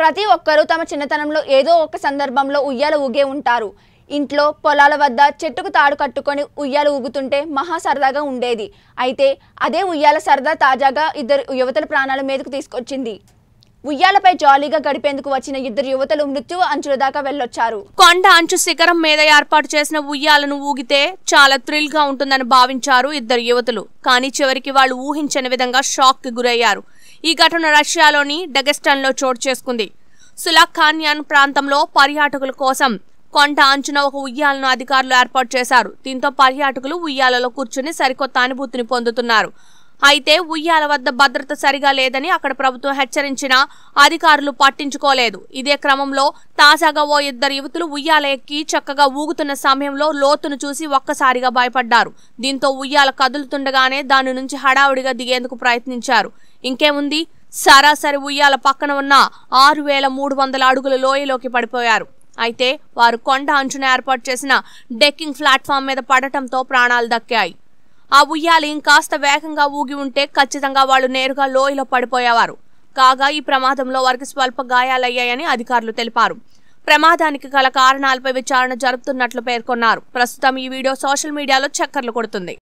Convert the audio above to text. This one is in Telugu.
ప్రతి ఒక్కరూ తమ చిన్నతనంలో ఏదో ఒక సందర్భంలో ఉయ్యాల ఊగే ఉంటారు ఇంట్లో పొలాల వద్ద చెట్టుకు తాడు కట్టుకొని ఉయ్యాల ఊగుతుంటే మహా సరదాగా ఉండేది అయితే అదే ఉయ్యాల సరదా తాజాగా ఇద్దరు యువతల ప్రాణాల మీదకు తీసుకొచ్చింది ఉయ్యాలపై జాలీగా గడిపేందుకు వచ్చిన ఇద్దరు యువతలు మృత్యువు అంచుల దాకా వెళ్ళొచ్చారు కొండ అంచు శిఖరం మీద ఏర్పాటు చేసిన ఉయ్యాలను ఊగితే చాలా థ్రిల్ గా ఉంటుందని భావించారు ఇద్దరు యువతులు కానీ చివరికి వాళ్ళు ఊహించని విధంగా షాక్ కి గురయ్యారు ఈ ఘటన రష్యాలోని డగెస్టన్ లో చోటు చేసుకుంది సులాఖాన్యాన్ ప్రాంతంలో పర్యాటకుల కోసం కొండ అంచున ఒక ఉయ్యాలను అధికారులు ఏర్పాటు చేశారు దీంతో పర్యాటకులు ఉయ్యాలలో కూర్చుని సరికొత్త అనుభూతిని పొందుతున్నారు అయితే ఉయ్యాల వద్ద భద్రత సరిగా లేదని అక్కడ ప్రభుత్వం హెచ్చరించినా అధికారులు పట్టించుకోలేదు ఇదే క్రమంలో తాజాగా ఓ ఇద్దరు యువతులు ఉయ్యాల ఎక్కి చక్కగా ఊగుతున్న సమయంలో లోతును చూసి ఒక్కసారిగా భయపడ్డారు దీంతో ఉయ్యాల కదులుతుండగానే దాని నుంచి హడావుడిగా దిగేందుకు ప్రయత్నించారు ఇంకేముంది సరాసరి ఉయ్యాల పక్కన ఉన్న ఆరు వేల మూడు వందల అడుగుల లోయలోకి పడిపోయారు అయితే వారు కొండ అంచున ఏర్పాటు చేసిన డెక్కింగ్ ప్లాట్ఫామ్ మీద పడటంతో ప్రాణాలు దక్కాయి ఆ ఉయ్యాలి ఇంకాస్త వేగంగా ఊగి ఉంటే ఖచ్చితంగా వాళ్ళు నేరుగా లోయలో పడిపోయేవారు కాగా ఈ ప్రమాదంలో వారికి స్వల్ప గాయాలయ్యాయని అధికారులు తెలిపారు ప్రమాదానికి గల కారణాలపై విచారణ జరుపుతున్నట్లు పేర్కొన్నారు ప్రస్తుతం ఈ వీడియో సోషల్ మీడియాలో చక్కర్లు కొడుతుంది